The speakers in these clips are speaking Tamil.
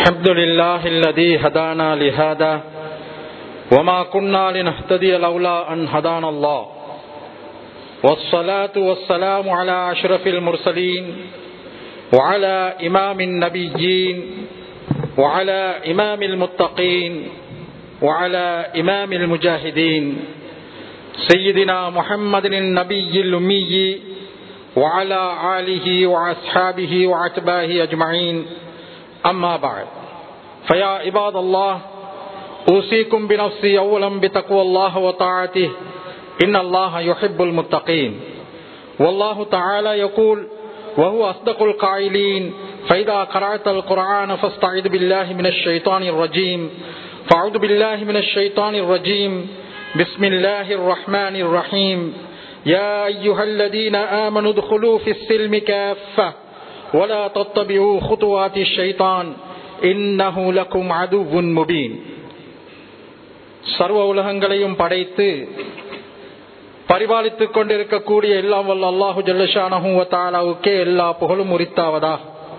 الحمد لله الذي هدانا لهذا وما كنا لنهتدي لولا أن هدانا الله والصلاة والسلام على أشرف المرسلين وعلى إمام النبيين وعلى إمام المتقين وعلى إمام المجاهدين سيدنا محمد النبي الأمي وعلى آله وأصحابه وأتباعه أجمعين أما بعد فيا عباد الله أوصيكم بنفسي أولا بتقوى الله وطاعته إن الله يحب المتقين والله تعالى يقول وهو أصدق القائلين فإذا قرأت القرآن فاستعذ بالله من الشيطان الرجيم فأعوذ بالله من الشيطان الرجيم بسم الله الرحمن الرحيم يا أيها الذين آمنوا ادخلوا في السلم كافة ولا تتبعوا خطوات الشيطان إنه لكم عدو مبين சர்வ உலகங்களையும் படைத்து பரிபாலித்துக் கொண்டிருக்கக்கூடிய எல்லாம் வல்ல அல்லாஹு ஜல்லஷானஹூவத்தாலாவுக்கே எல்லா புகழும் உரித்தாவதா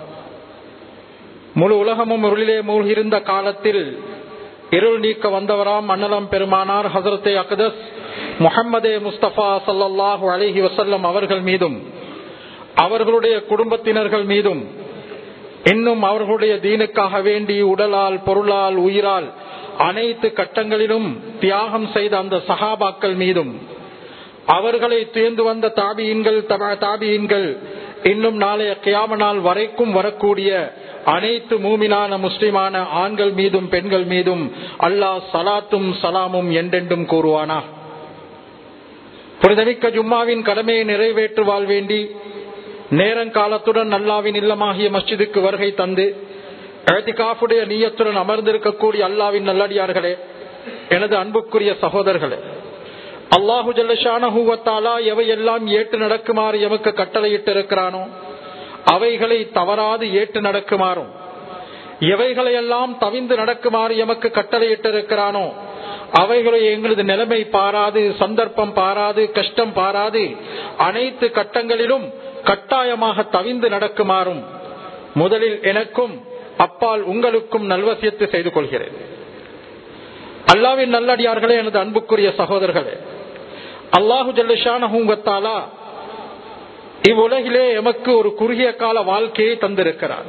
முழு உலகமும் இருளிலே மூழ்கிருந்த காலத்தில் இருள் நீக்க வந்தவராம் மன்னலம் பெருமானார் ஹசரத்தே அக்தஸ் முகம்மதே முஸ்தபா சல்லாஹூ அலிஹி வசல்லம் அவர்கள் மீதும் அவர்களுடைய குடும்பத்தினர்கள் மீதும் இன்னும் அவர்களுடைய தீனுக்காக வேண்டி உடலால் பொருளால் உயிரால் அனைத்து கட்டங்களிலும் தியாகம் செய்த அந்த சஹாபாக்கள் மீதும் அவர்களை துயர்ந்து வந்த தாபியின்கள் தாபியின்கள் இன்னும் நாளைய கியாம நாள் வரைக்கும் வரக்கூடிய அனைத்து மூமினான முஸ்லிமான ஆண்கள் மீதும் பெண்கள் மீதும் அல்லாஹ் சலாத்தும் சலாமும் என்றென்றும் கூறுவானா புனிதமிக்க ஜும்மாவின் கடமையை நிறைவேற்றுவாள் வேண்டி நேரங்காலத்துடன் அல்லாவின் இல்லமாகிய மஸ்ஜிதுக்கு வருகை தந்து எழுதிகாஃபுடைய நீயத்துடன் அமர்ந்திருக்கக்கூடிய அல்லாவின் நல்லடியார்களே எனது அன்புக்குரிய சகோதரர்களே அல்லாஹு ஜல்லஷானஹூவத்தாலா எவையெல்லாம் ஏற்று நடக்குமாறு எமக்கு கட்டளையிட்டு இருக்கிறானோ அவைகளை தவறாது ஏற்று நடக்குமாறும் எவைகளையெல்லாம் தவிந்து நடக்குமாறு எமக்கு கட்டளையிட்டு இருக்கிறானோ அவைகளை எங்களது நிலைமை பாராது சந்தர்ப்பம் பாராது கஷ்டம் பாராது அனைத்து கட்டங்களிலும் கட்டாயமாக தவிந்து நடக்குமாறும் முதலில் எனக்கும் அப்பால் உங்களுக்கும் நல்வசியத்து செய்து கொள்கிறேன் அல்லாவின் நல்லடியார்களே எனது அன்புக்குரிய சகோதரர்களே அல்லாஹு ஜல்லுஷானஹூங்கத்தாலா இவ்வுலகிலே எமக்கு ஒரு குறுகிய கால வாழ்க்கையை தந்திருக்கிறார்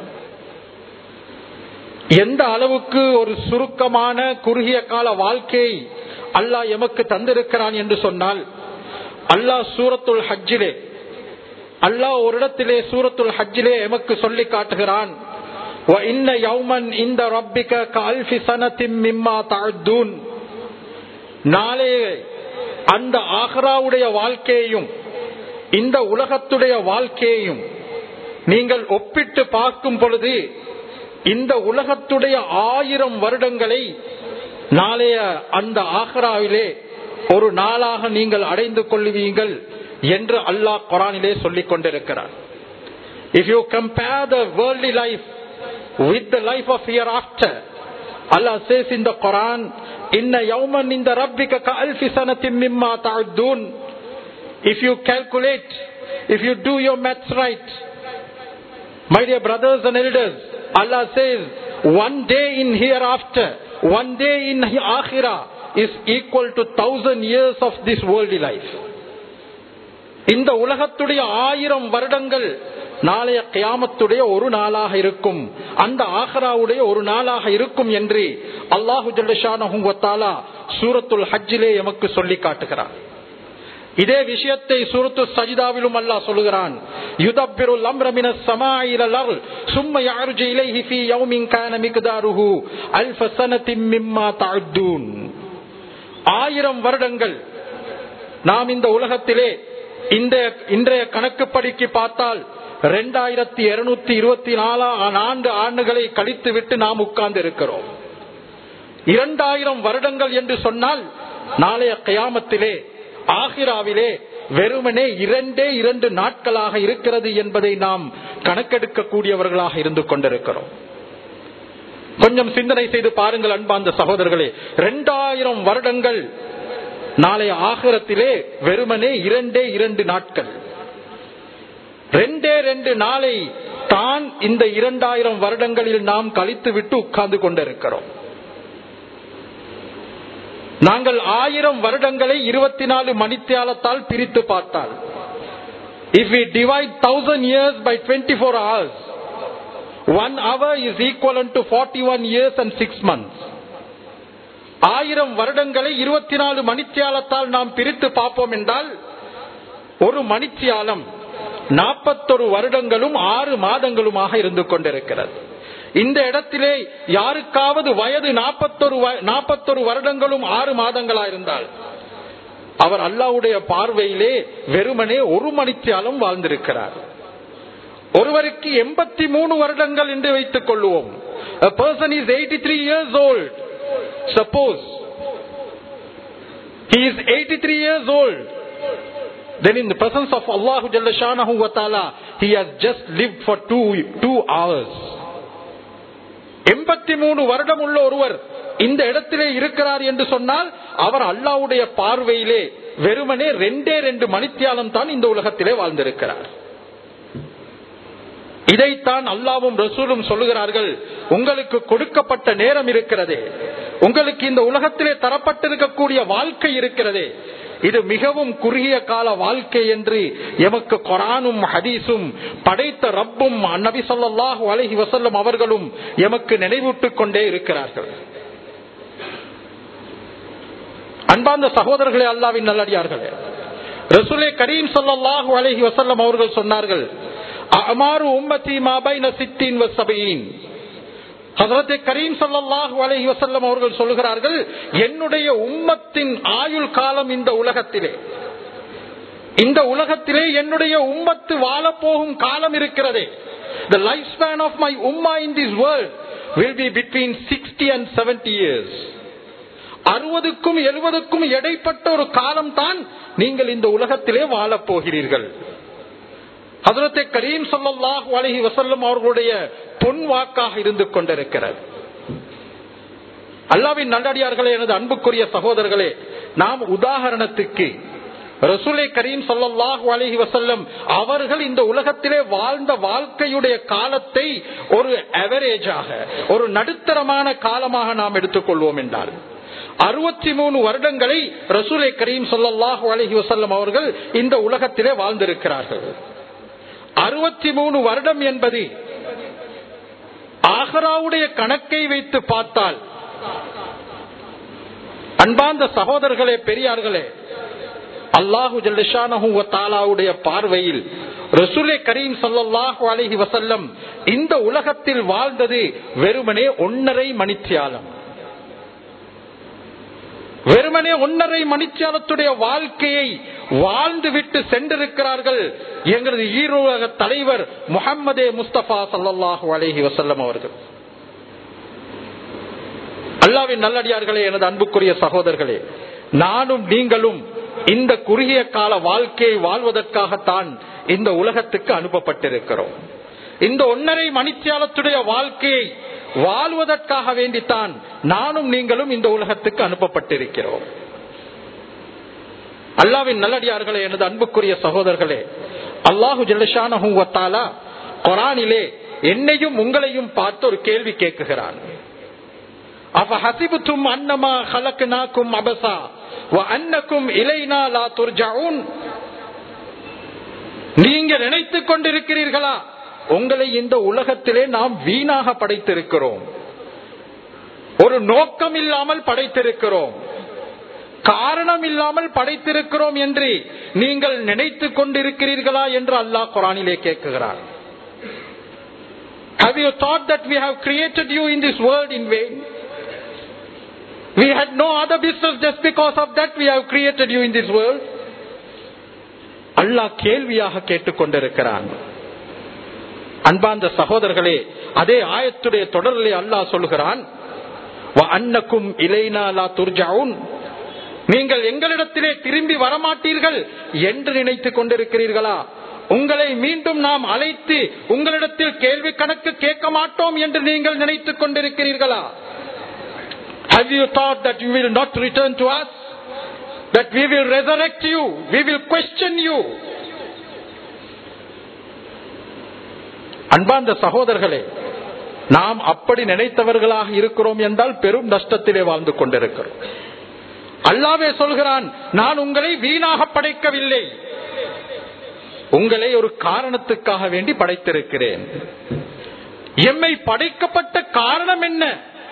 எந்த அளவுக்கு ஒரு சுருக்கமான குறுகிய கால வாழ்க்கையை அல்லாஹ் எமக்கு தந்திருக்கிறான் என்று சொன்னால் அல்லாஹ் சூரத்துல் ஹஜ்ஜிலே அல்லாஹ் ஒரு இடத்திலே சூரத்துல் ஹஜ்ஜிலே எமக்கு சொல்லி காட்டுகிறான் நாளே அந்த ஆஹ்ராவுடைய வாழ்க்கையையும் இந்த உலகத்துடைய வாழ்க்கையையும் நீங்கள் ஒப்பிட்டு பார்க்கும் பொழுது இந்த உலகத்துடைய ஆயிரம் வருடங்களை நாளைய அந்த ஆஹ்ராவிலே ஒரு நாளாக நீங்கள் அடைந்து கொள்வீங்கள் என்று அல்லாஹ் குரானிலே சொல்லிக் கொண்டிருக்கிறார் If you compare the worldly life with the life of hereafter, Allah says in the Quran, Inna yawman inda rabbika ka alfi sanatim mimma ta'uddun. If you calculate, if you do your maths right, my dear brothers and elders, Allah says, one day in hereafter, one day in akhirah is equal to thousand years of this worldly life. இந்த உலகத்துடைய ஆயிரம் வருடங்கள் நாளைய கியாமத்துடைய ஒரு நாளாக இருக்கும் அந்த ஆஹராவுடைய ஒரு நாளாக இருக்கும் என்று அல்லாஹு ஜல்லஷானஹூவத்தாலா சூரத்துல் ஹஜ்ஜிலே எமக்கு சொல்லி காட்டுகிறார் இதே விஷயத்தை சூரத்து சஜிதாவிலும் அல்லாஹ் சொல்லுகிறான் யுதப்பிருல் அம்ரமின சமாயிரல் சும்ம யாருஜி இலைஹி ஃபீ யௌமின் கான மிக்தாருஹு அல்ஃப சனத்தின் மிம்மா தஅத்தூன் ஆயிரம் வருடங்கள் நாம் இந்த உலகத்திலே இந்த இன்றைய கணக்குப்படிக்கு பார்த்தால் இரண்டாயிரத்தி இருநூத்தி இருபத்தி நாலாம் ஆண்டு ஆண்டுகளை கழித்து விட்டு நாம் உட்கார்ந்து இருக்கிறோம் இரண்டாயிரம் வருடங்கள் என்று சொன்னால் நாளைய கயாமத்திலே ஆகிராவிலே வெறுமனே இரண்டே இரண்டு நாட்களாக இருக்கிறது என்பதை நாம் கணக்கெடுக்கக்கூடியவர்களாக இருந்து கொண்டிருக்கிறோம் கொஞ்சம் சிந்தனை செய்து பாருங்கள் அன்பாந்த சகோதரர்களே இரண்டாயிரம் வருடங்கள் நாளைய ஆகரத்திலே வெறுமனே இரண்டே இரண்டு நாட்கள் ரெண்டே ரெண்டு நாளை தான் இந்த இரண்டாயிரம் வருடங்களில் நாம் கழித்து விட்டு உட்கார்ந்து கொண்டிருக்கிறோம் நாங்கள் ஆயிரம் வருடங்களை இருபத்தி நாலு மணித்தியாலத்தால் பிரித்து பார்த்தால் if we divide thousand years by twenty four hours one hour is equal to forty one years and six months ஆயிரம் வருடங்களை இருபத்தி நாலு மணித்தியாலத்தால் நாம் பிரித்து பார்ப்போம் என்றால் ஒரு மணித்தியாலம் நாற்பத்தொரு வருடங்களும் ஆறு மாதங்களுமாக இருந்து கொண்டிருக்கிறது இந்த இடத்திலே யாருக்காவது வயது நாற்பத்தொரு நாற்பத்தொரு வருடங்களும் ஆறு மாதங்களா இருந்தால் அவர் அல்லாவுடைய பார்வையிலே வெறுமனே ஒரு மணித்தியாலம் வாழ்ந்திருக்கிறார் ஒருவருக்கு எண்பத்தி மூணு வருடங்கள் என்று வைத்துக் கொள்வோம் A person is 83 years old. Suppose he is 83 years old. Then in the presence of Allah Jalla Shanahu wa ta'ala, he has just lived for two, two hours. எண்பத்தி மூணு வருடம் உள்ள ஒருவர் இந்த இடத்திலே இருக்கிறார் என்று சொன்னால் அவர் அல்லாவுடைய பார்வையிலே வெறுமனே ரெண்டே ரெண்டு மணித்தியாலம் தான் இந்த உலகத்திலே வாழ்ந்திருக்கிறார் இதைத்தான் அல்லாவும் ரசூலும் சொல்லுகிறார்கள் உங்களுக்கு கொடுக்கப்பட்ட நேரம் இருக்கிறதே உங்களுக்கு இந்த உலகத்திலே தரப்பட்டிருக்கக்கூடிய வாழ்க்கை இருக்கிறதே இது மிகவும் குறுகிய கால வாழ்க்கை என்று எமக்கு கொரானும் ஹதீஸும் படைத்த ரப்பும் நபி சொல்லாஹு அலஹி வசல்லம் அவர்களும் எமக்கு நினைவூட்டுக் கொண்டே இருக்கிறார்கள் அன்பார்ந்த சகோதரர்களே அல்லாவின் நல்லடியார்களே ரசூலே கரீம் சொல்லாஹு அலஹி வசல்லம் அவர்கள் சொன்னார்கள் அமாரு உம்மத்தி மாபைன சித்தின் வசபையின் ஹசரத்தை கரீம் சல்லாஹு அலஹி வசல்லம் அவர்கள் சொல்லுகிறார்கள் என்னுடைய உம்மத்தின் ஆயுள் காலம் இந்த உலகத்திலே இந்த உலகத்திலே என்னுடைய உம்மத்து வாழப்போகும் காலம் இருக்கிறதே The lifespan of my ummah in this world will be between 60 and 70 years. அறுபதுக்கும் எழுபதுக்கும் இடைப்பட்ட ஒரு காலம் தான் நீங்கள் இந்த உலகத்திலே வாழப் போகிறீர்கள் ஹசரத்தை கரீம் சொல்லல்லாஹு அலஹி வசல்லம் அவர்களுடைய பொன் வாக்காக இருந்து கொண்டிருக்கிறது அல்லாவின் நல்லடியார்களே எனது அன்புக்குரிய சகோதரர்களே நாம் உதாரணத்துக்கு ரசூலை கரீம் சொல்லல்லாஹு அலஹி வசல்லம் அவர்கள் இந்த உலகத்திலே வாழ்ந்த வாழ்க்கையுடைய காலத்தை ஒரு அவரேஜாக ஒரு நடுத்தரமான காலமாக நாம் எடுத்துக்கொள்வோம் என்றால் அறுபத்தி மூணு வருடங்களை ரசூலை கரீம் சொல்லல்லாஹு அலஹி வசல்லம் அவர்கள் இந்த உலகத்திலே வாழ்ந்திருக்கிறார்கள் அறுபத்தி மூணு வருடம் என்பது ஆகராவுடைய கணக்கை வைத்து பார்த்தால் அன்பார்ந்த சகோதரர்களே பெரியார்களே அல்லாஹு ஜல்லிஷானுடைய பார்வையில் ரசூலே கரீம் சல்லாஹூ அலஹி வசல்லம் இந்த உலகத்தில் வாழ்ந்தது வெறுமனே ஒன்னரை மணித்தியாலம் வெறுமனே ஒன்னரை மணித்தியாலத்துடைய வாழ்க்கையை வாழ்ந்து விட்டு சென்றிருக்கிறார்கள் எங்களது ஈரோக தலைவர் முகம்மதே முஸ்தபா சல்லாஹூ அலஹி வசல்லம் அவர்கள் அல்லாவின் நல்லடியார்களே எனது அன்புக்குரிய சகோதரர்களே நானும் நீங்களும் இந்த குறுகிய கால வாழ்க்கையை வாழ்வதற்காகத்தான் இந்த உலகத்துக்கு அனுப்பப்பட்டிருக்கிறோம் இந்த ஒன்னரை மணித்தியாலத்துடைய வாழ்க்கையை வாழ்வதற்காக வேண்டித்தான் நானும் நீங்களும் இந்த உலகத்துக்கு அனுப்பப்பட்டிருக்கிறோம் அல்லாவின் நல்லடியார்களே எனது அன்புக்குரிய சகோதரர்களே அல்லாஹு ஜல்லஷானா கொரானிலே என்னையும் உங்களையும் பார்த்து ஒரு கேள்வி கேட்குகிறான் அவ ஹசிபுத்தும் அன்னமா ஹலக்குனாக்கும் அபசா அன்னக்கும் இலைனா லா துர்ஜாவுன் நீங்க நினைத்துக் கொண்டிருக்கிறீர்களா உங்களை இந்த உலகத்திலே நாம் வீணாக படைத்திருக்கிறோம் ஒரு நோக்கம் இல்லாமல் படைத்திருக்கிறோம் காரணம் இல்லாமல் படைத்திருக்கிறோம் என்று நீங்கள் நினைத்துக் கொண்டிருக்கிறீர்களா என்று அல்லாஹ் குரானிலே கேட்குகிறார் Have you thought that we have created you in this world in vain? We had no other business just because of that we have created you in this world. அல்லாஹ் கேள்வியாக கேட்டுக்கொண்டிருக்கிறான் அன்பார்ந்த சகோதரர்களே அதே ஆயத்துடைய தொடரிலே அல்லாஹ் சொல்கிறான் அன்னக்கும் இலைனாலா துர்ஜாவுன் நீங்கள் எங்களிடத்திலே திரும்பி வரமாட்டீர்கள் என்று நினைத்துக் கொண்டிருக்கிறீர்களா உங்களை மீண்டும் நாம் அழைத்து உங்களிடத்தில் கேள்வி கணக்கு கேட்க மாட்டோம் என்று நீங்கள் நினைத்துக் கொண்டிருக்கிறீர்களா Have you thought that you will not return to us? That we will resurrect you? We will question you? அன்பார்ந்த சகோதரர்களே நாம் அப்படி நினைத்தவர்களாக இருக்கிறோம் என்றால் பெரும் நஷ்டத்திலே வாழ்ந்து கொண்டிருக்கிறோம் அல்லாவே சொல்கிறான் நான் உங்களை வீணாக படைக்கவில்லை உங்களை ஒரு காரணத்துக்காக வேண்டி படைத்திருக்கிறேன் எம்மை படைக்கப்பட்ட காரணம் என்ன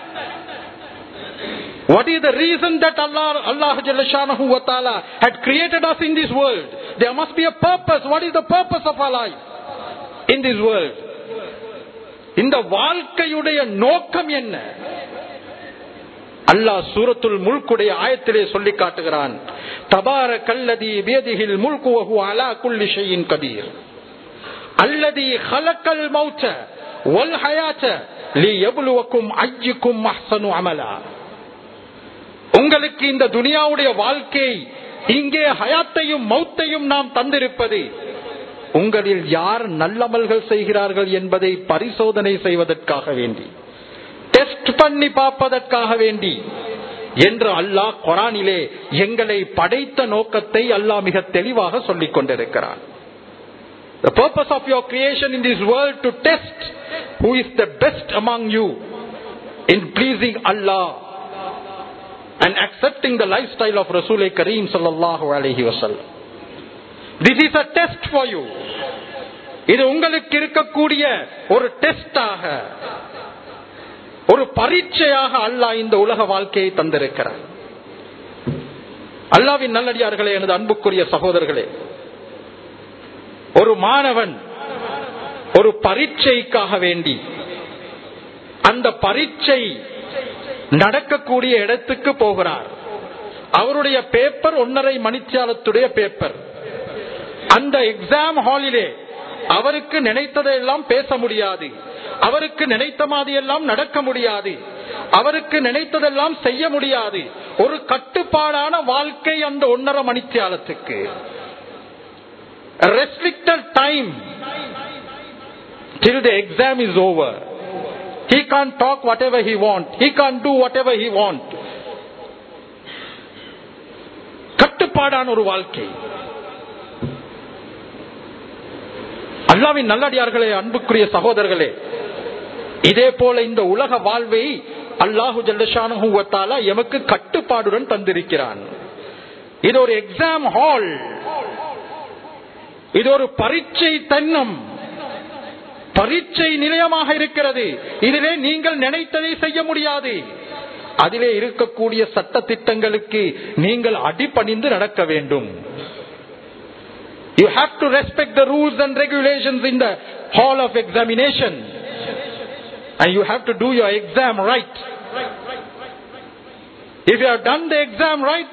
What is the reason that Allah, Allah Jalashanahu wa ta'ala had created us in this world? There must be a purpose. What is the purpose of our life in this world? இந்த வாழ்க்கையுடைய நோக்கம் என்ன அல்லாஹ் சூரத்துல் முல்குடைய ஆயத்திலே சொல்லி காட்டுகிறான் தபார கல்லதி வேதிகில் முல்குவகு அலா குல்லி ஷையின் கதீர் அல்லதி ஹலக்கல் மௌச்ச வல் ஹயாச்ச லி எபுலுவக்கும் ஐயுக்கும் அஹ்சனு அமலா உங்களுக்கு இந்த துனியாவுடைய வாழ்க்கை இங்கே ஹயாத்தையும் மௌத்தையும் நாம் தந்திருப்பது உங்களில் யார் நல்லமல்கள் செய்கிறார்கள் என்பதை பரிசோதனை செய்வதற்காக வேண்டி டெஸ்ட் பண்ணி பார்ப்பதற்காக வேண்டி என்று அல்லாஹ் குரானிலே எங்களை படைத்த நோக்கத்தை அல்லாஹ் மிக தெளிவாக சொல்லிக் கொண்டிருக்கிறான் The purpose of your creation in this world to test who is the best among you in pleasing Allah and accepting the lifestyle of Rasul Kareem sallallahu alayhi wasallam. This is a test for you. இது உங்களுக்கு இருக்கக்கூடிய ஒரு டெஸ்டாக ஒரு பரீட்சையாக அல்லாஹ் இந்த உலக வாழ்க்கையை தந்திருக்கிறார் அல்லாவின் நல்லடியார்களே எனது அன்புக்குரிய சகோதரர்களே ஒரு மாணவன் ஒரு பரீட்சைக்காக வேண்டி அந்த பரீட்சை நடக்கக்கூடிய இடத்துக்கு போகிறார் அவருடைய பேப்பர் ஒன்னரை மணித்தியாலத்துடைய பேப்பர் அந்த எக்ஸாம் ஹாலிலே அவருக்கு நினைத்ததையெல்லாம் பேச முடியாது அவருக்கு நினைத்த மாதிரியெல்லாம் நடக்க முடியாது அவருக்கு நினைத்ததெல்லாம் செய்ய முடியாது ஒரு கட்டுப்பாடான வாழ்க்கை அந்த ஒன்னரை மணித்தியாலத்துக்கு restricted time till the exam is over. He can't talk whatever he want. He can't do whatever he want. கட்டுப்பாடான ஒரு வாழ்க்கை அல்லாவின் நல்லடியார்களே அன்புக்குரிய சகோதரர்களே இதே போல இந்த உலக வாழ்வை அல்லாஹு ஜல்லஷானுவத்தாலா எமக்கு கட்டுப்பாடுடன் தந்திருக்கிறான் இது ஒரு எக்ஸாம் ஹால் இது ஒரு பரீட்சை தன்னம் பரீட்சை நிலையமாக இருக்கிறது இதிலே நீங்கள் நினைத்ததை செய்ய முடியாது அதிலே இருக்கக்கூடிய சட்ட திட்டங்களுக்கு நீங்கள் அடிபணிந்து நடக்க வேண்டும் you have to respect the rules and regulations in the hall of examination and you have to do your exam right if you have done the exam right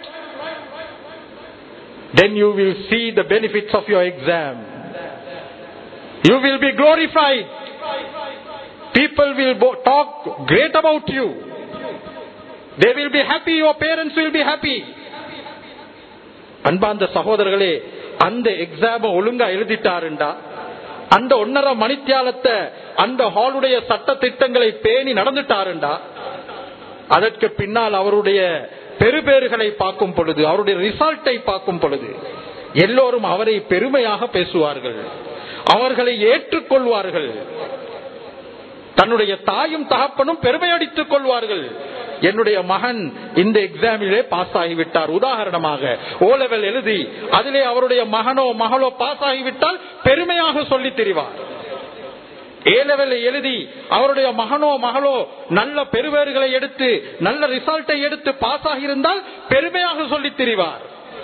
then you will see the benefits of your exam. You will be glorified. People will bo- talk great about you. They will be happy, your parents will be happy. அன்பாந்த சகோதரர்களே அந்த எக்ஸாம ஒழுங்கா எழுதிட்டாருண்டா அந்த ஒன்னரை மணித்தியாலத்தை அந்த ஹாலுடைய சட்ட திட்டங்களை பேணி நடந்துட்டாருண்டா அதற்கு பின்னால் அவருடைய பெருபேறுகளை பார்க்கும் பொழுது அவருடைய ரிசல்ட்டை பார்க்கும் பொழுது எல்லோரும் அவரை பெருமையாக பேசுவார்கள் அவர்களை ஏற்றுக்கொள்வார்கள் தன்னுடைய தாயும் தகப்பனும் பெருமையடித்துக் கொள்வார்கள் என்னுடைய மகன் இந்த எக்ஸாமிலே பாஸ் ஆகிவிட்டார் உதாரணமாக ஓ லெவல் எழுதி அதிலே அவருடைய மகனோ மகளோ பாஸ் ஆகிவிட்டால் பெருமையாக சொல்லி தெரிவார் ஏ லெவல் எழுதி அவருடைய மகனோ மகளோ நல்ல பெருவேறுகளை எடுத்து நல்ல ரிசல்ட்டை எடுத்து பாஸ் ஆகியிருந்தால் பெருமையாக சொல்லி திரிவார்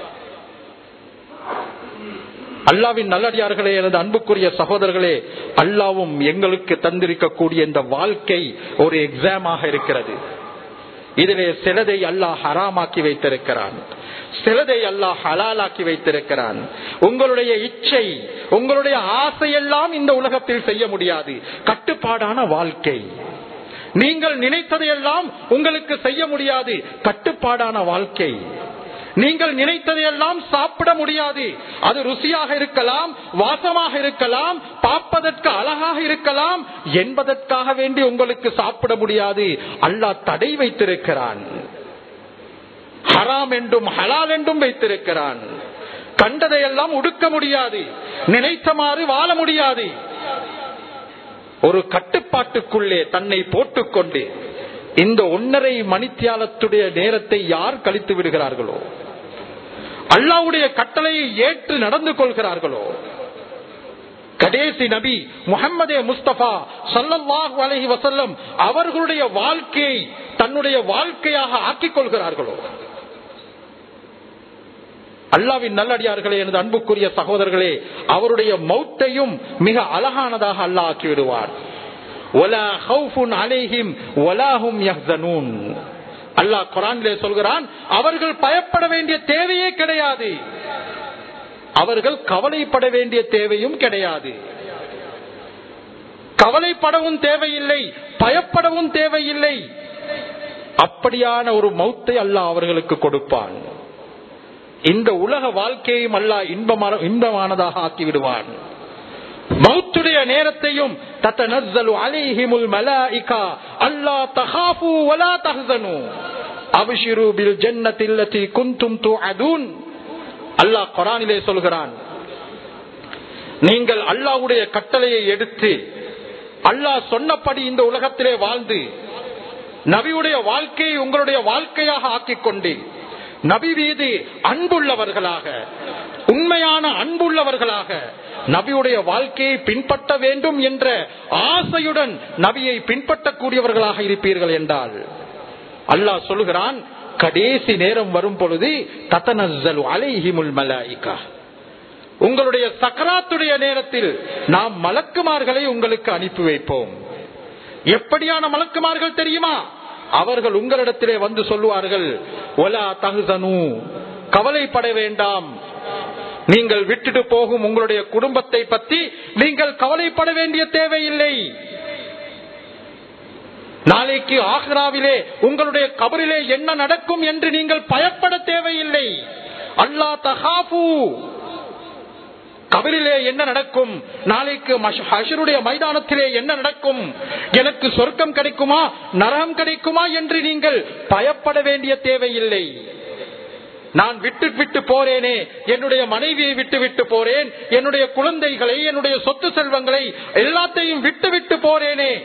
அல்லாவின் நல்லடியார்களே எனது அன்புக்குரிய சகோதரர்களே அல்லாவும் எங்களுக்கு தந்திருக்கக்கூடிய இந்த வாழ்க்கை ஒரு எக்ஸாமாக இருக்கிறது இதிலே சிலதை அல்லாஹ் ஹராமாக்கி வைத்திருக்கிறான் சிலதை அல்லாஹ் ஹலாலாக்கி வைத்திருக்கிறான் உங்களுடைய இச்சை உங்களுடைய ஆசையெல்லாம் இந்த உலகத்தில் செய்ய முடியாது கட்டுப்பாடான வாழ்க்கை நீங்கள் நினைத்ததையெல்லாம் உங்களுக்கு செய்ய முடியாது கட்டுப்பாடான வாழ்க்கை நீங்கள் நினைத்ததையெல்லாம் சாப்பிட முடியாது அது ருசியாக இருக்கலாம் வாசமாக இருக்கலாம் பார்ப்பதற்கு அழகாக இருக்கலாம் என்பதற்காக வேண்டி உங்களுக்கு சாப்பிட முடியாது அல்லாஹ் தடை வைத்திருக்கிறான் ஹராம் என்றும் ஹலால் என்றும் வைத்திருக்கிறான் கண்டதையெல்லாம் உடுக்க முடியாது நினைத்தமாறு வாழ முடியாது ஒரு கட்டுப்பாட்டுக்குள்ளே தன்னை போட்டுக்கொண்டு இந்த ஒன்னரை மணித்தியாலத்துடைய நேரத்தை யார் கழித்து விடுகிறார்களோ அல்லாவுடைய கட்டளையை ஏற்று நடந்து கொள்கிறார்களோ கடைசி நபி முகமதே முஸ்தபா சல்லல்லாஹு அலஹி வசல்லம் அவர்களுடைய வாழ்க்கையை தன்னுடைய வாழ்க்கையாக ஆக்கிக் கொள்கிறார்களோ அல்லாவின் நல்லடியார்களே எனது அன்புக்குரிய சகோதரர்களே அவருடைய மௌத்தையும் மிக அழகானதாக அல்லாஹ் ஆக்கி விடுவார் அல்லாஹ் குரானிலே சொல்கிறான் அவர்கள் பயப்பட வேண்டிய தேவையே கிடையாது அவர்கள் கவலைப்பட வேண்டிய தேவையும் கிடையாது கவலைப்படவும் தேவையில்லை பயப்படவும் தேவையில்லை அப்படியான ஒரு மௌத்தை அல்லாஹ் அவர்களுக்கு கொடுப்பான் இந்த உலக வாழ்க்கையும் அல்லாஹ் இன்பமான இன்பமானதாக ஆக்கி விடுவான் மௌத்துடைய நேரத்தையும் தத்தனஸ்ஸலு அலைஹிமுல் மலாயிகா அல்லா தகாஃபு வலா தஹ்சனு அப்ஷிரு பில் ஜன்னத்தில் லதி குன்தும் துஅதுன் அல்லாஹ் குர்ஆனிலே சொல்கிறான் நீங்கள் அல்லாஹ்வுடைய கட்டளையை எடுத்து அல்லாஹ் சொன்னபடி இந்த உலகத்திலே வாழ்ந்து நபியுடைய வாழ்க்கையை உங்களுடைய வாழ்க்கையாக ஆக்கிக் கொண்டு நபி மீது அன்புள்ளவர்களாக உண்மையான அன்புள்ளவர்களாக நபியுடைய வாழ்க்கையை பின்பற்ற வேண்டும் என்ற ஆசையுடன் நபியை பின்பற்றக்கூடியவர்களாக இருப்பீர்கள் என்றால் அல்லாஹ் சொல்லுகிறான் கடைசி நேரம் வரும் பொழுது தத்தனஸ்ஸலு அலைஹிமுல் மலாயிகா உங்களுடைய சக்கராத்துடைய நேரத்தில் நாம் மலக்குமார்களை உங்களுக்கு அனுப்பி வைப்போம் எப்படியான மலக்குமார்கள் தெரியுமா அவர்கள் உங்களிடத்திலே வந்து சொல்லுவார்கள் ஒலா தகுதனு கவலைப்பட வேண்டாம் நீங்கள் விட்டுட்டு போகும் உங்களுடைய குடும்பத்தை பற்றி நீங்கள் கவலைப்பட வேண்டிய தேவையில்லை நாளைக்கு ஆக்ராவிலே உங்களுடைய கபரிலே என்ன நடக்கும் என்று நீங்கள் பயப்பட தேவையில்லை அல்லா தகாஃபு கபரிலே என்ன நடக்கும் நாளைக்கு ஹஷருடைய மைதானத்திலே என்ன நடக்கும் எனக்கு சொர்க்கம் கிடைக்குமா நரகம் கிடைக்குமா என்று நீங்கள் பயப்பட வேண்டிய தேவையில்லை நான் விட்டு விட்டு போறேனே என்னுடைய மனைவியை விட்டு விட்டு போறேன் என்னுடைய குழந்தைகளை என்னுடைய சொத்து செல்வங்களை எல்லாத்தையும் விட்டு விட்டு போறேனே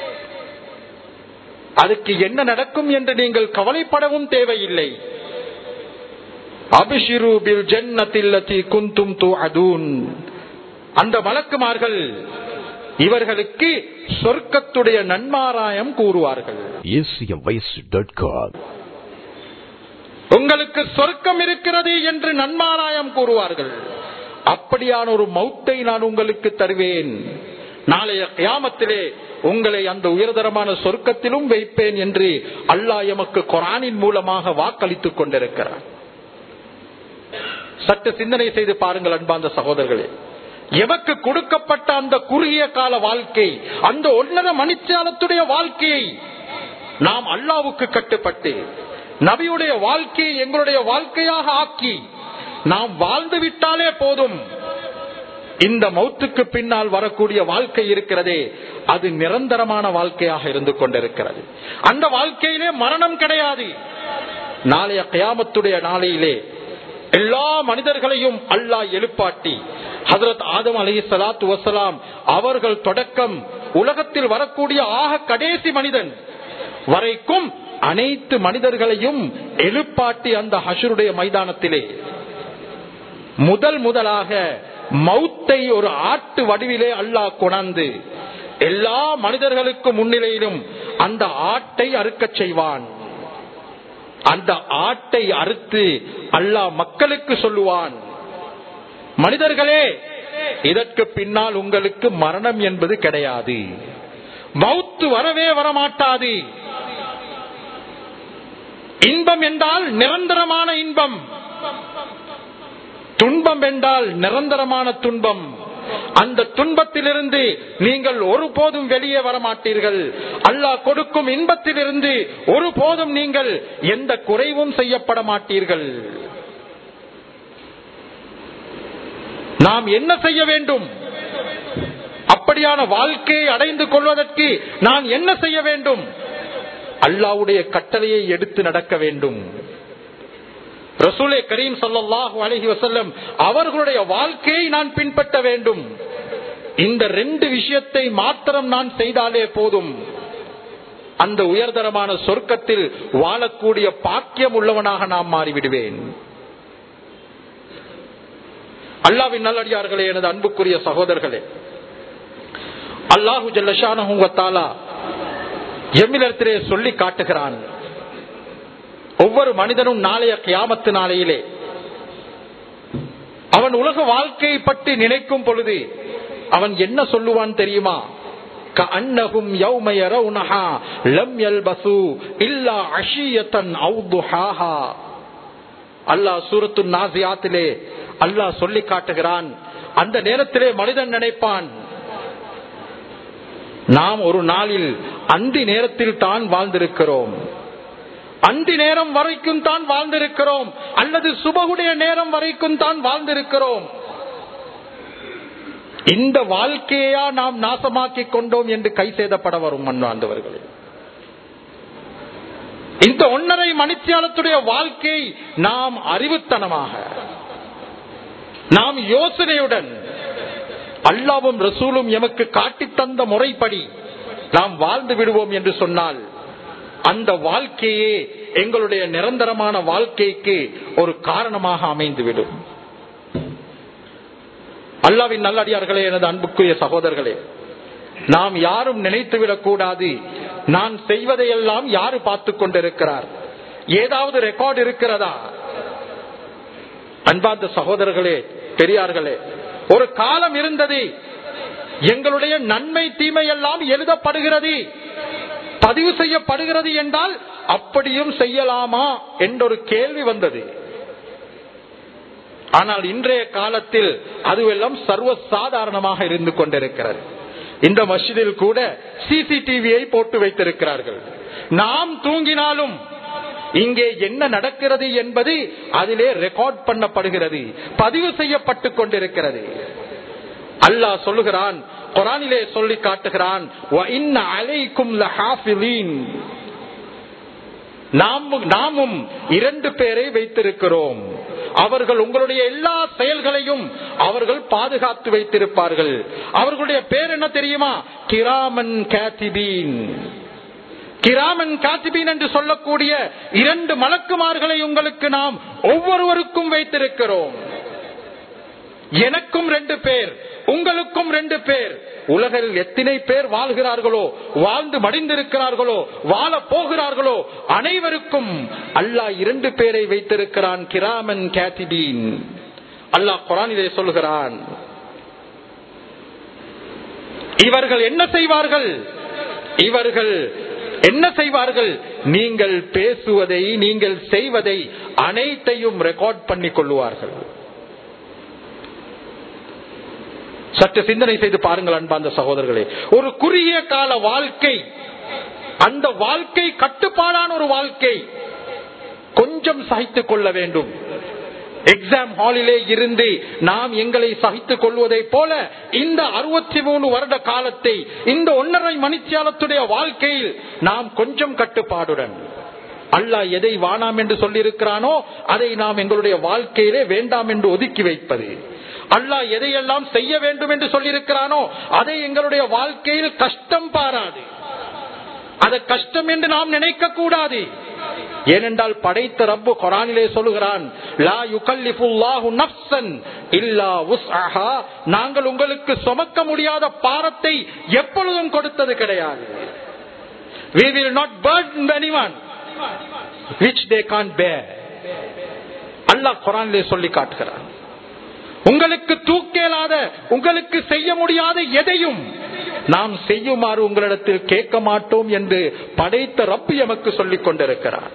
அதுக்கு என்ன நடக்கும் என்று நீங்கள் கவலைப்படவும் தேவையில்லை அபிஷிரூபில் ஜன்னத்தில்லத்தி குந்தும் தூ அதூன் அந்த மலக்குமார்கள் இவர்களுக்கு சொர்க்கத்துடைய நன்மாராயம் கூறுவார்கள் acmvoice.com உங்களுக்கு சொர்க்கம் இருக்கிறது என்று நன்மாராயம் கூறுவார்கள் அப்படியான ஒரு மௌத்தை நான் உங்களுக்கு தருவேன் நாளைய கியாமத்திலே உங்களை அந்த உயர்தரமான சொர்க்கத்திலும் வைப்பேன் என்று அல்லாஹ் எமக்கு குரானின் மூலமாக வாக்களித்துக் கொண்டிருக்கிறார் சற்று சிந்தனை செய்து பாருங்கள் அன்பார்ந்த சகோதரர்களே எமக்கு கொடுக்கப்பட்ட அந்த குறுகிய கால வாழ்க்கை அந்த ஒன்னர மணிச்சாலத்துடைய வாழ்க்கையை நாம் அல்லாவுக்கு கட்டுப்பட்டு நபியுடைய வாழ்க்கையை எங்களுடைய வாழ்க்கையாக ஆக்கி நாம் வாழ்ந்து விட்டாலே போதும் இந்த மௌத்துக்கு பின்னால் வரக்கூடிய வாழ்க்கை இருக்கிறதே அது நிரந்தரமான வாழ்க்கையாக இருந்து கொண்டிருக்கிறது அந்த வாழ்க்கையிலே மரணம் கிடையாது நாளைய கயாமத்துடைய நாளையிலே எல்லா மனிதர்களையும் அல்லாஹ் எழுப்பாட்டி ஹசரத் ஆதம் அலி சலாத்து வசலாம் அவர்கள் தொடக்கம் உலகத்தில் வரக்கூடிய ஆக கடைசி மனிதன் வரைக்கும் அனைத்து மனிதர்களையும் எழுப்பாட்டி அந்த ஹஷருடைய மைதானத்திலே முதல் முதலாக மௌத்தை ஒரு ஆட்டு வடிவிலே அல்லாஹ் கொணர்ந்து எல்லா மனிதர்களுக்கு முன்னிலையிலும் அந்த ஆட்டை அறுக்கச் செய்வான் அந்த ஆட்டை அறுத்து அல்லாஹ் மக்களுக்கு சொல்லுவான் மனிதர்களே இதற்கு பின்னால் உங்களுக்கு மரணம் என்பது கிடையாது மௌத்து வரவே வரமாட்டாது இன்பம் என்றால் நிரந்தரமான இன்பம் துன்பம் என்றால் நிரந்தரமான துன்பம் அந்த துன்பத்திலிருந்து நீங்கள் ஒருபோதும் வெளியே வரமாட்டீர்கள் அல்லாஹ் கொடுக்கும் இன்பத்திலிருந்து ஒருபோதும் நீங்கள் எந்த குறைவும் செய்யப்பட மாட்டீர்கள் நாம் என்ன செய்ய வேண்டும் அப்படியான வாழ்க்கையை அடைந்து கொள்வதற்கு நான் என்ன செய்ய வேண்டும் அல்லாவுடைய கட்டளையை எடுத்து நடக்க வேண்டும் ரசூலே கரீம் சல்லாஹூ அலஹி வசல்லம் அவர்களுடைய வாழ்க்கையை நான் பின்பற்ற வேண்டும் இந்த ரெண்டு விஷயத்தை மாத்திரம் நான் செய்தாலே போதும் அந்த உயர்தரமான சொர்க்கத்தில் வாழக்கூடிய பாக்கியம் உள்ளவனாக நாம் மாறிவிடுவேன் அல்லாவின் நல்லடியார்களே எனது அன்புக்குரிய சகோதரர்களே அல்லாஹு ஜல்லஷானஹூங்கத்தாலா எம்மிடத்திலே சொல்லி காட்டுகிறான் ஒவ்வொரு மனிதனும் நாளைய கியாமத்து நாளையிலே அவன் உலக வாழ்க்கையை பற்றி நினைக்கும் பொழுது அவன் என்ன சொல்லுவான் தெரியுமா كأنهم يوم يرونها لم يلبثوا إلا عشية أو ضحاها அல்லாஹ் சூரத்து நாசியாத்திலே அல்லாஹ் சொல்லி காட்டுகிறான் அந்த நேரத்திலே மனிதன் நினைப்பான் நாம் ஒரு நாளில் அந்தி நேரத்தில் தான் வாழ்ந்திருக்கிறோம் அந்தி நேரம் வரைக்கும் தான் வாழ்ந்திருக்கிறோம் அல்லது சுபகுடைய நேரம் வரைக்கும் தான் வாழ்ந்திருக்கிறோம் இந்த வாழ்க்கையா நாம் நாசமாக்கி கொண்டோம் என்று கை சேதப்பட வரும் மண்ணாண்டவர்களே இந்த ஒன்னரை மணித்தியாலத்துடைய வாழ்க்கை நாம் அறிவுத்தனமாக நாம் யோசனையுடன் அல்லாவும் ரசூலும் எமக்கு காட்டித் தந்த முறைப்படி நாம் வாழ்ந்து விடுவோம் என்று சொன்னால் அந்த வாழ்க்கையே எங்களுடைய நிரந்தரமான வாழ்க்கைக்கு ஒரு காரணமாக அமைந்துவிடும் அல்லாவின் நல்லடியார்களே எனது அன்புக்குரிய சகோதரர்களே நாம் யாரும் நினைத்துவிடக் கூடாது நான் செய்வதையெல்லாம் யாரு பார்த்து கொண்டிருக்கிறார் ஏதாவது ரெக்கார்டு இருக்கிறதா அன்பார்ந்த சகோதரர்களே பெரியார்களே ஒரு காலம் இருந்தது எங்களுடைய நன்மை தீமை எல்லாம் எழுதப்படுகிறது பதிவு செய்யப்படுகிறது என்றால் அப்படியும் செய்யலாமா என்றொரு கேள்வி வந்தது ஆனால் இன்றைய காலத்தில் அதுவெல்லாம் சர்வ சாதாரணமாக இருந்து கொண்டிருக்கிறது இந்த மஸ்ஜிதில் கூட சிசிடிவியை போட்டு வைத்திருக்கிறார்கள் நாம் தூங்கினாலும் இங்கே என்ன நடக்கிறது என்பது அதிலே ரெக்கார்ட் பண்ணப்படுகிறது பதிவு செய்யப்பட்டு கொண்டிருக்கிறது அல்லாஹ் சொல்லுகிறான் குரானிலே சொல்லி காட்டுகிறான் நாமும் இரண்டு பேரை வைத்திருக்கிறோம் அவர்கள் உங்களுடைய எல்லா செயல்களையும் அவர்கள் பாதுகாத்து வைத்திருப்பார்கள் அவர்களுடைய பேர் என்ன தெரியுமா கிராமன் கேத்திபீன் கிராமன் காத்திபீன் என்று சொல்லக்கூடிய இரண்டு மலக்குமார்களை உங்களுக்கு நாம் ஒவ்வொருவருக்கும் வைத்திருக்கிறோம் எனக்கும் ரெண்டு பேர் உங்களுக்கும் ரெண்டு பேர் உலகில் எத்தனை பேர் வாழ்கிறார்களோ வாழ்ந்து மடிந்திருக்கிறார்களோ வாழ போகிறார்களோ அனைவருக்கும் அல்லாஹ் இரண்டு பேரை வைத்திருக்கிறான் கிராமன் கேத்திபீன் அல்லாஹ் குரானிலே சொல்கிறான் இவர்கள் என்ன செய்வார்கள் இவர்கள் என்ன செய்வார்கள் நீங்கள் பேசுவதை நீங்கள் செய்வதை அனைத்தையும் ரெக்கார்ட் பண்ணி கொள்ளுவார்கள் சற்று சிந்தனை செய்து பாருங்கள் அன்பார்ந்த சகோதரர்களே ஒரு குறுகிய கால வாழ்க்கை அந்த வாழ்க்கை கட்டுப்பாடான ஒரு வாழ்க்கை கொஞ்சம் சகித்துக் கொள்ள வேண்டும் எக்ஸாம் ஹாலிலே இருந்து நாம் எங்களை சகித்துக் கொள்வதை போல இந்த அறுபத்தி மூணு வருட காலத்தை இந்த ஒன்னரை மணித்தியாலத்துடைய வாழ்க்கையில் நாம் கொஞ்சம் கட்டுப்பாடுடன் அல்லாஹ் எதை வானாம் என்று சொல்லியிருக்கிறானோ அதை நாம் எங்களுடைய வாழ்க்கையிலே வேண்டாம் என்று ஒதுக்கி வைப்பது அல்லாஹ் எதையெல்லாம் செய்ய வேண்டும் என்று சொல்லியிருக்கிறானோ அதை எங்களுடைய வாழ்க்கையில் கஷ்டம் பாராது அதை கஷ்டம் என்று நாம் நினைக்க கூடாது ஏனென்றால் படைத்த ரப்பு கொரானிலே சொல்லுகிறான் லா யுகல்லிஃபுல்லாஹு நஃப்ஸன் இல்லா உஸ்அஹா நாங்கள் உங்களுக்கு சுமக்க முடியாத பாரத்தை எப்பொழுதும் கொடுத்தது கிடையாது we will not burden anyone which they can't bear அல்லாஹ் குரானிலே சொல்லி காட்டுகிறான் உங்களுக்கு தூக்கேலாத உங்களுக்கு செய்ய முடியாத எதையும் நாம் செய்யுமாறு உங்களிடத்தில் கேட்க மாட்டோம் என்று படைத்த ரப்பு எமக்கு சொல்லிக் கொண்டிருக்கிறார்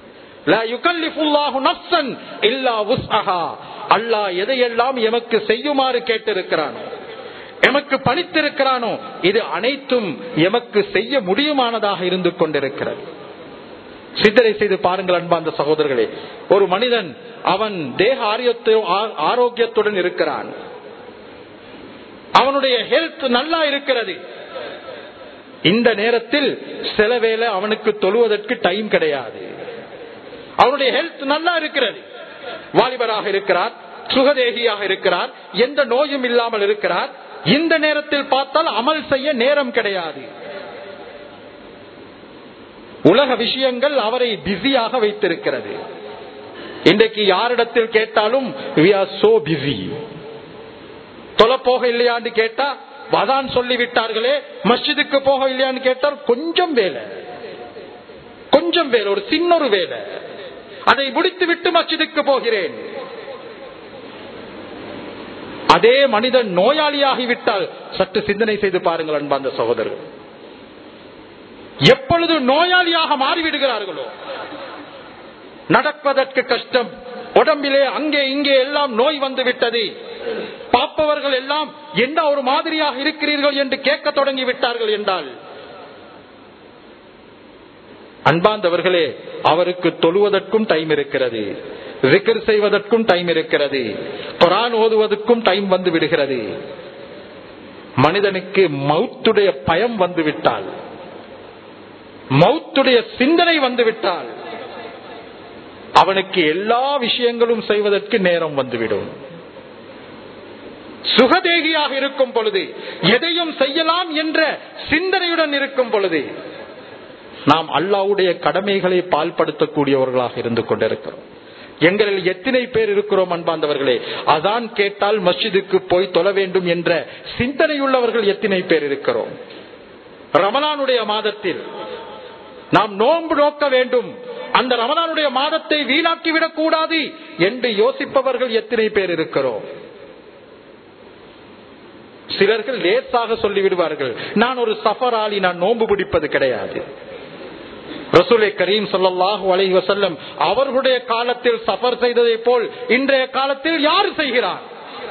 அல்லாஹ் எதையெல்லாம் எமக்கு செய்யுமாறு கேட்டிருக்கிறானோ எமக்கு பணித்திருக்கிறானோ இது அனைத்தும் எமக்கு செய்ய முடியுமானதாக இருந்து கொண்டிருக்கிறது சிந்தனை செய்து பாருங்கள் அன்பார்ந்த சகோதரர்களே ஒரு மனிதன் அவன் தேக ஆரோக்கியத்துடன் இருக்கிறான் அவனுடைய ஹெல்த் நல்லா இருக்கிறது இந்த நேரத்தில் சில வேளை அவனுக்கு தொழுவதற்கு டைம் கிடையாது அவனுடைய ஹெல்த் நல்லா இருக்கிறது வாலிபராக இருக்கிறார் சுகதேகியாக இருக்கிறார் எந்த நோயும் இல்லாமல் இருக்கிறார் இந்த நேரத்தில் பார்த்தால் அமல் செய்ய நேரம் கிடையாது உலக விஷயங்கள் அவரை பிஸியாக வைத்திருக்கிறது இன்றைக்கு யாரிடத்தில் கேட்டாலும் we are so busy தொலை போக இல்லையான்னு கேட்டா வதான் சொல்லிவிட்டார்களே மஸ்ஜிதுக்கு போக இல்லையான்னு கேட்டால் கொஞ்சம் வேலை கொஞ்சம் வேலை ஒரு சின்ன ஒரு வேலை அதை முடித்து விட்டு மஸ்ஜிதுக்கு போகிறேன் அதே மனிதன் நோயாளியாகிவிட்டால் சற்று சிந்தனை செய்து பாருங்கள் அன்பார்ந்த சகோதரர்கள் எப்பொழுது நோயாளியாக மாறிவிடுகிறார்களோ நடப்பதற்கு கஷ்டம் உடம்பிலே அங்கே இங்கே எல்லாம் நோய் வந்து விட்டது பார்ப்பவர்கள் எல்லாம் என்ன ஒரு மாதிரியாக இருக்கிறீர்கள் என்று கேட்க தொடங்கி விட்டார்கள் என்றால் அன்பாந்தவர்களே அவருக்கு தொழுவதற்கும் டைம் இருக்கிறது ரிக்கர் செய்வதற்கும் டைம் இருக்கிறது குரான் ஓதுவதற்கும் டைம் வந்து விடுகிறது மனிதனுக்கு மௌத்துடைய பயம் வந்து விட்டால் மௌத்துடைய சிந்தனை வந்து விட்டால் அவனுக்கு எல்லா விஷயங்களும் செய்வதற்கு நேரம் வந்துவிடும் சுகதேகியாக இருக்கும் பொழுது எதையும் செய்யலாம் என்ற சிந்தனையுடன் இருக்கும் பொழுது நாம் அல்லாவுடைய கடமைகளை பால்படுத்தக்கூடியவர்களாக இருந்து கொண்டிருக்கிறோம் எங்களில் எத்தனை பேர் இருக்கிறோம் அன்பாந்தவர்களே அதான் கேட்டால் மஸ்ஜிதுக்கு போய் தொழ வேண்டும் என்ற சிந்தனையுள்ளவர்கள் எத்தனை பேர் இருக்கிறோம் ரமலானுடைய மாதத்தில் நாம் நோன்பு நோக்க வேண்டும் அந்த ரமலானுடைய மாதத்தை வீணாக்கி விடக் கூடாது என்று யோசிப்பவர்கள் எத்தனை பேர் இருக்கிறோம் சிலர்கள் லேசாக சொல்லிவிடுவார்கள் நான் ஒரு சஃபராளி நான் நோன்பு பிடிப்பது கிடையாது ரசூலை கரீம் சொல்லல்லாஹு அலைஹி வசல்லம் அவர்களுடைய காலத்தில் சஃபர் செய்ததை போல் இன்றைய காலத்தில் யார் செய்கிறார்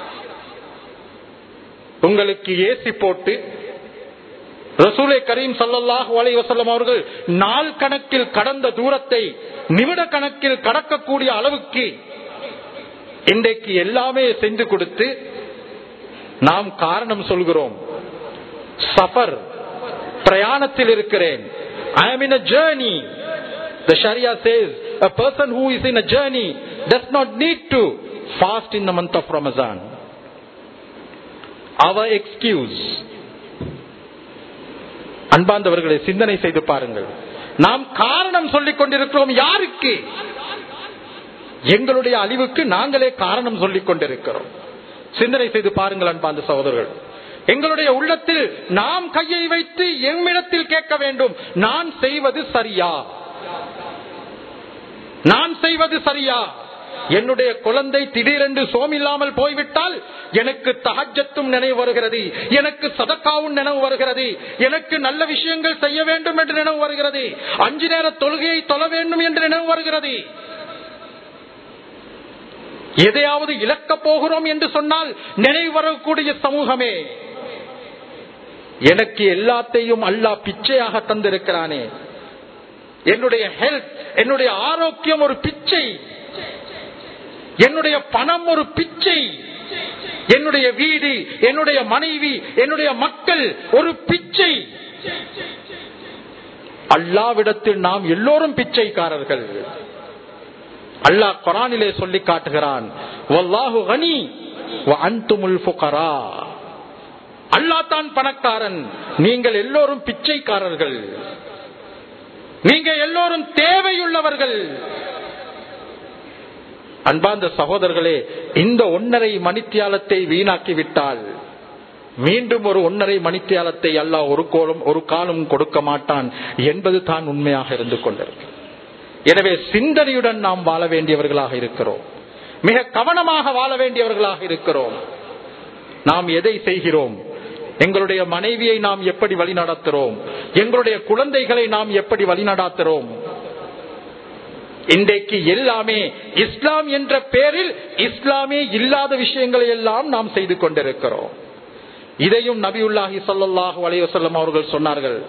உங்களுக்கு ஏசி போட்டு ரசூலை கரீம் சல்லல்லாஹு அலைஹி வசல்லம் அவர்கள் நாள் கணக்கில் கடந்த தூரத்தை நிமிட கணக்கில் கடக்கக்கூடிய அளவுக்கு இன்றைக்கு எல்லாமே செஞ்சு கொடுத்து நாம் காரணம் சொல்கிறோம் சஃபர் பிரயாணத்தில் இருக்கிறேன் I am in a journey. The Sharia says a person who is in a journey does not need to fast in the month of Ramadan. Our excuse. அன்பாந்தவர்களை சிந்தனை செய்து பாருங்கள் நாம் காரணம் சொல்லிக் கொண்டிருக்கிறோம் யாருக்கு எங்களுடைய அழிவுக்கு நாங்களே காரணம் சொல்லிக் கொண்டிருக்கிறோம் சிந்தனை செய்து பாருங்கள் அன்பாந்த சகோதரர்கள் எங்களுடைய உள்ளத்தில் நாம் கையை வைத்து எம்மிடத்தில் கேட்க வேண்டும் நான் செய்வது சரியா நான் செய்வது சரியா என்னுடைய குழந்தை திடீரென்று சோமில்லாமல் போய்விட்டால் எனக்கு தகஜத்தும் நினைவு வருகிறது எனக்கு சதக்காவும் நினைவு வருகிறது எனக்கு நல்ல விஷயங்கள் செய்ய வேண்டும் என்று நினைவு வருகிறது அஞ்சு நேர தொழுகையை தொழ வேண்டும் என்று நினைவு வருகிறது எதையாவது இழக்கப் போகிறோம் என்று சொன்னால் நினைவு வரக்கூடிய சமூகமே எனக்கு எல்லாத்தையும் அல்லா பிச்சையாக தந்திருக்கிறானே என்னுடைய ஹெல்த் என்னுடைய ஆரோக்கியம் ஒரு பிச்சை என்னுடைய பணம் ஒரு பிச்சை என்னுடைய வீடு என்னுடைய மனைவி என்னுடைய மக்கள் ஒரு பிச்சை அல்லாவிடத்தில் நாம் எல்லோரும் பிச்சைக்காரர்கள் அல்லாஹ் குரானிலே சொல்லி காட்டுகிறான் வல்லாஹு கனி வ அன்துமுல் ஃபுகரா அல்லாஹ் தான் பணக்காரன் நீங்கள் எல்லோரும் பிச்சைக்காரர்கள் நீங்க எல்லோரும் தேவையுள்ளவர்கள் அன்பார்ந்த சகோதரர்களே இந்த ஒன்னரை மணித்தியாலத்தை வீணாக்கி விட்டால் மீண்டும் ஒரு ஒன்னரை மணித்தியாலத்தை அல்லாஹ் ஒரு கோலம் ஒரு காலம் கொடுக்க மாட்டான் என்பது தான் உண்மையாக இருந்து கொண்டிருக்கு எனவே சிந்தனையுடன் நாம் வாழ வேண்டியவர்களாக இருக்கிறோம் மிக கவனமாக வாழ வேண்டியவர்களாக இருக்கிறோம் நாம் எதை செய்கிறோம் எங்களுடைய மனைவியை நாம் எப்படி வழி நடத்துறோம் எங்களுடைய குழந்தைகளை நாம் எப்படி வழி நடத்துறோம் இன்றைக்கு எல்லாமே இஸ்லாம் என்ற பெயரில் இஸ்லாமே இல்லாத விஷயங்களை எல்லாம் நாம் செய்து கொண்டிருக்கிறோம் இதையும் நபியுல்லாஹி சொல்லல்லாஹு அலைவசல்லம் அவர்கள் சொன்னார்கள்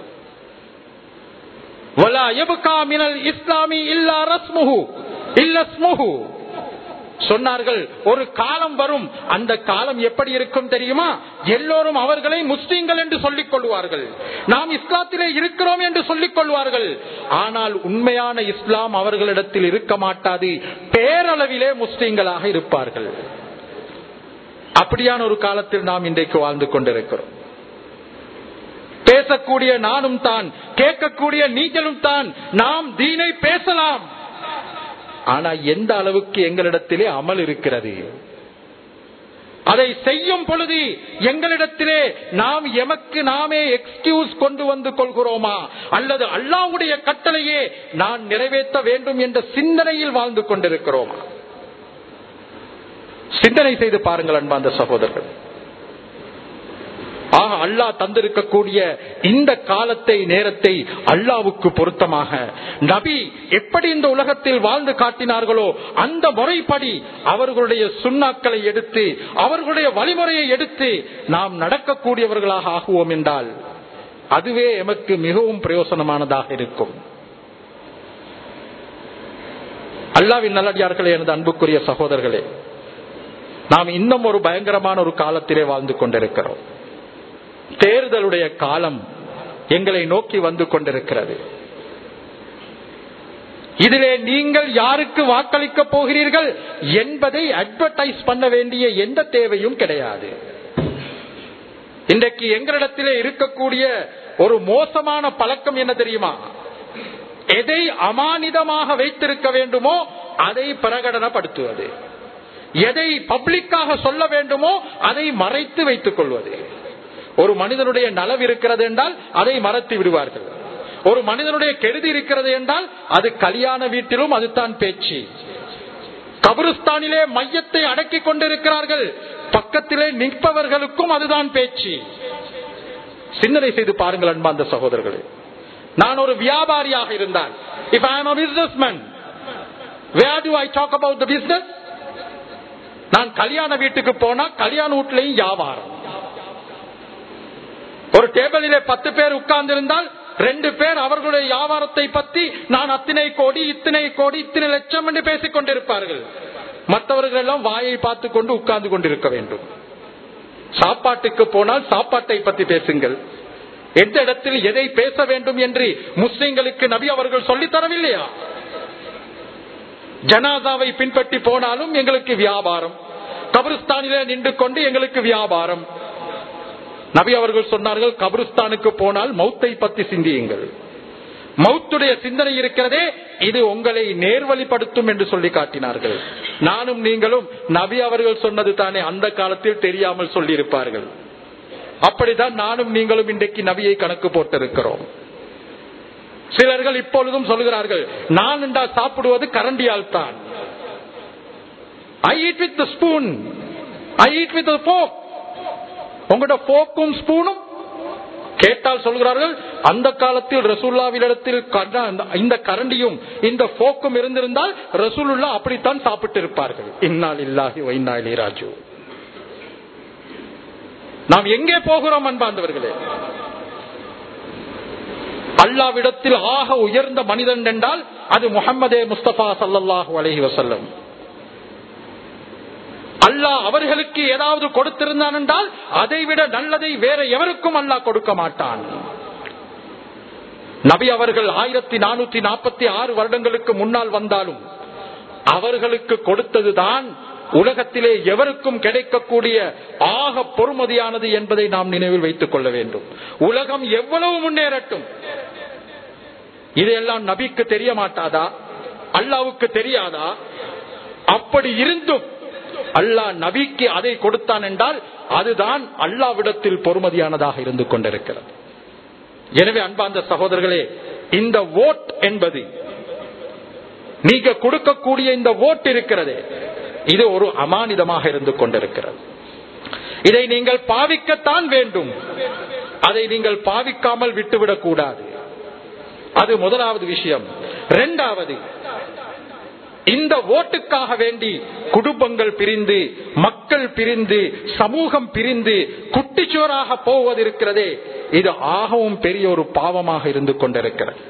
வலா எபுகா மினல் இஸ்லாமி இல்லா ரஸ்முஹு இல்லஸ்முஹு சொன்னார்கள் ஒரு காலம் வரும் அந்த காலம் எப்படி இருக்கும் தெரியுமா எல்லோரும் அவர்களை முஸ்லீம்கள் என்று சொல்லிக் கொள்வார்கள் நாம் இஸ்லாத்திலே இருக்கிறோம் என்று சொல்லிக் கொள்வார்கள் ஆனால் உண்மையான இஸ்லாம் அவர்களிடத்தில் இருக்க மாட்டாது பேரளவிலே முஸ்லீம்களாக இருப்பார்கள் அப்படியான ஒரு காலத்தில் நாம் இன்றைக்கு வாழ்ந்து கொண்டிருக்கிறோம் பேசக்கூடிய நானும் தான் கேட்கக்கூடிய நீங்களும் தான் நாம் தீனை பேசலாம் ஆனா எந்த அளவுக்கு எங்களிடத்திலே அமல் இருக்கிறது அதை செய்யும் பொழுது எங்களிடத்திலே நாம் எமக்கு நாமே எக்ஸ்கியூஸ் கொண்டு வந்து கொள்கிறோமா அல்லது அல்லாவுடைய கட்டளையே நான் நிறைவேற்ற வேண்டும் என்ற சிந்தனையில் வாழ்ந்து கொண்டிருக்கிறோமா சிந்தனை செய்து பாருங்கள் அன்பாந்த சகோதரர்கள் ஆக அல்லாஹ் தந்திருக்கக்கூடிய இந்த காலத்தை நேரத்தை அல்லாவுக்கு பொருத்தமாக நபி எப்படி இந்த உலகத்தில் வாழ்ந்து காட்டினார்களோ அந்த முறைப்படி அவர்களுடைய சுண்ணாக்களை எடுத்து அவர்களுடைய வழிமுறையை எடுத்து நாம் நடக்கக்கூடியவர்களாக ஆகுவோம் என்றால் அதுவே எமக்கு மிகவும் பிரயோசனமானதாக இருக்கும் அல்லாவின் நல்லடியார்களே எனது அன்புக்குரிய சகோதரர்களே நாம் இன்னும் ஒரு பயங்கரமான ஒரு காலத்திலே வாழ்ந்து கொண்டிருக்கிறோம் தேர்தலுடைய காலம் எங்களை நோக்கி வந்து கொண்டிருக்கிறது இதிலே நீங்கள் யாருக்கு வாக்களிக்க போகிறீர்கள் என்பதை அட்வர்டைஸ் பண்ண வேண்டிய எந்த தேவையும் கிடையாது இன்றைக்கு எங்களிடத்திலே இருக்கக்கூடிய ஒரு மோசமான பழக்கம் என்ன தெரியுமா எதை அமானிதமாக வைத்திருக்க வேண்டுமோ அதை பிரகடனப்படுத்துவது எதை பப்ளிக்காக சொல்ல வேண்டுமோ அதை மறைத்து வைத்துக் கொள்வது ஒரு மனிதனுடைய நலவு இருக்கிறது என்றால் அதை மறைத்து விடுவார்கள் ஒரு மனிதனுடைய கெடுதி இருக்கிறது என்றால் அது கல்யாண வீட்டிலும் அதுதான் பேச்சு கபருஸ்தானிலே மையத்தை அடக்கிக் கொண்டிருக்கிறார்கள் பக்கத்திலே நிற்பவர்களுக்கும் அதுதான் பேச்சு சிந்தனை செய்து பாருங்கள் அன்பாந்த சகோதரர்களே நான் ஒரு வியாபாரியாக இருந்தால் if I am business man where do I talk about the business நான் கல்யாண வீட்டுக்கு போனா கல்யாண வீட்லையும் வியாபாரம் ஒரு டேபிளிலே பத்து பேர் உட்கார்ந்து இருந்தால் ரெண்டு பேர் அவர்களுடைய வியாபாரத்தை பத்தி நான் அத்தனை கோடி இத்தனை கோடி இத்தனை லட்சம் என்று பேசிக் கொண்டிருப்பார்கள் மற்றவர்கள் எல்லாம் வாயை பார்த்து கொண்டு உட்கார்ந்து கொண்டிருக்க வேண்டும் சாப்பாட்டுக்கு போனால் சாப்பாட்டை பத்தி பேசுங்கள் எந்த இடத்தில் எதை பேச வேண்டும் என்று முஸ்லிம்களுக்கு நபி அவர்கள் சொல்லித் தரவில்லையா ஜனாதாவை பின்பற்றி போனாலும் எங்களுக்கு வியாபாரம் கபிரிஸ்தானிலே நின்று கொண்டு எங்களுக்கு வியாபாரம் நபி அவர்கள் சொன்னார்கள் கபிரிஸ்தானுக்கு போனால் மௌத்தை பத்தி சிந்தியுங்கள் மௌத்துடைய சிந்தனை இருக்கிறதே இது உங்களை நேர்வழிப்படுத்தும் என்று சொல்லி காட்டினார்கள் நானும் நீங்களும் நபி அவர்கள் சொன்னது தானே அந்த காலத்தில் தெரியாமல் சொல்லியிருப்பார்கள் அப்படிதான் நானும் நீங்களும் இன்றைக்கு நபியை கணக்கு போட்டிருக்கிறோம் சிலர்கள் இப்பொழுதும் சொல்கிறார்கள் நான் என்றா சாப்பிடுவது கரண்டியால் தான் I eat with spoon I eat with fork உங்களோட போக்கும் ஸ்பூனும் கேட்டால் சொல்கிறார்கள் அந்த காலத்தில் ரசூல்லாவிடத்தில் இந்த கரண்டியும் இந்த போக்கும் இருந்திருந்தால் ரசூலுல்லா அப்படித்தான் சாப்பிட்டு இருப்பார்கள் இன்னால் இல்லாஹி வைநாளி ராஜு நாம் எங்கே போகிறோம் அன்பாந்தவர்களே அல்லாவிடத்தில் ஆக உயர்ந்த மனிதன் என்றால் அது முகமதே முஸ்தபா சல்லாஹூ அலஹி வசல்லம் அல்லாஹ் அவர்களுக்கு ஏதாவது கொடுத்திருந்தான் என்றால் அதை விட நல்லதை வேற எவருக்கும் அல்லாஹ் கொடுக்க மாட்டான் நபி அவர்கள் ஆயிரத்தி நானூத்தி நாற்பத்தி ஆறு வருடங்களுக்கு முன்னால் வந்தாலும் அவர்களுக்கு கொடுத்ததுதான் உலகத்திலே எவருக்கும் கிடைக்கக்கூடிய ஆக பொறுமதியானது என்பதை நாம் நினைவில் வைத்துக் கொள்ள வேண்டும் உலகம் எவ்வளவு முன்னேறட்டும் இதையெல்லாம் நபிக்கு தெரிய மாட்டாதா அல்லாவுக்கு தெரியாதா அப்படி இருந்தும் அல்லாஹ் நபிக்கு அதை கொடுத்தான் என்றால் அதுதான் அல்லாவிடத்தில் பொறுமதியானதாக இருந்து கொண்டிருக்கிறது எனவே அன்பார்ந்த சகோதரர்களே இந்த ஓட் என்பது நீங்க கொடுக்கக்கூடிய இந்த ஓட் இருக்கிறது இது ஒரு அமானிதமாக இருந்து கொண்டிருக்கிறது இதை நீங்கள் பாவிக்கத்தான் வேண்டும் அதை நீங்கள் பாவிக்காமல் விட்டுவிடக் கூடாது அது முதலாவது விஷயம் இரண்டாவது இந்த ஓட்டுக்காக வேண்டி குடும்பங்கள் பிரிந்து மக்கள் பிரிந்து சமூகம் பிரிந்து குட்டிச்சோராக போவதிருக்கிறதே இது ஆகவும் பெரிய ஒரு பாவமாக இருந்து கொண்டிருக்கிறது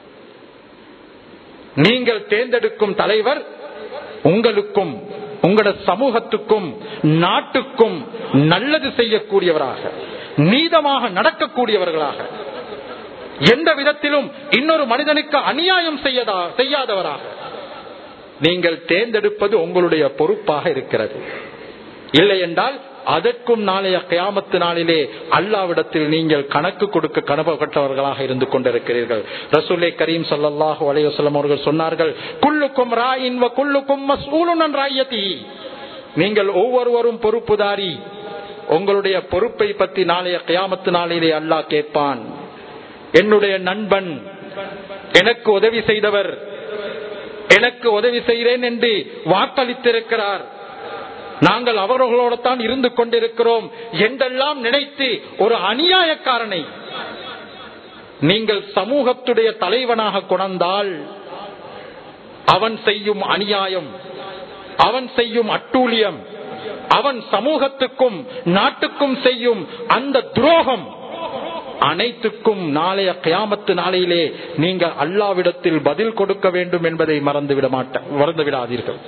நீங்கள் தேர்ந்தெடுக்கும் தலைவர் உங்களுக்கும் உங்களோட சமூகத்துக்கும் நாட்டுக்கும் நல்லது செய்யக்கூடியவராக நீதமாக நடக்கக்கூடியவர்களாக எந்த விதத்திலும் இன்னொரு மனிதனுக்கு அநியாயம் செய்யதா செய்யாதவராக நீங்கள் தேர்ந்தெடுப்பது உங்களுடைய பொறுப்பாக இருக்கிறது இல்லை என்றால் அதற்கும் நாளைய கியாமத்து நாளிலே அல்லாவிடத்தில் நீங்கள் கணக்கு கொடுக்க கனப்பட்டவர்களாக இருந்து கொண்டிருக்கிறீர்கள் ரசூலே கரீம் சல்லாஹூ அலையுசல்லம் அவர்கள் சொன்னார்கள் குல்லுக்கும் ராயின் வ குல்லுக்கும் மஸ்ஊலுன் ராயத்தி நீங்கள் ஒவ்வொருவரும் பொறுப்புதாரி உங்களுடைய பொறுப்பை பற்றி நாளைய கியாமத்து நாளிலே அல்லாஹ் கேட்பான் என்னுடைய நண்பன் எனக்கு உதவி செய்தவர் எனக்கு உதவி செய்கிறேன் என்று வாக்களித்திருக்கிறார் நாங்கள் அவர்களோடு தான் இருந்து கொண்டிருக்கிறோம் என்றெல்லாம் நினைத்து ஒரு அநியாயக்காரனை நீங்கள் சமூகத்துடைய தலைவனாக கொணர்ந்தால் அவன் செய்யும் அநியாயம் அவன் செய்யும் அட்டூழியம் அவன் சமூகத்துக்கும் நாட்டுக்கும் செய்யும் அந்த துரோகம் அனைத்துக்கும் நாளைய கியாமத்து நாளையிலே நீங்கள் அல்லாவிடத்தில் பதில் கொடுக்க வேண்டும் என்பதை மறந்துவிட மாட்ட மறந்து விடாதீர்கள்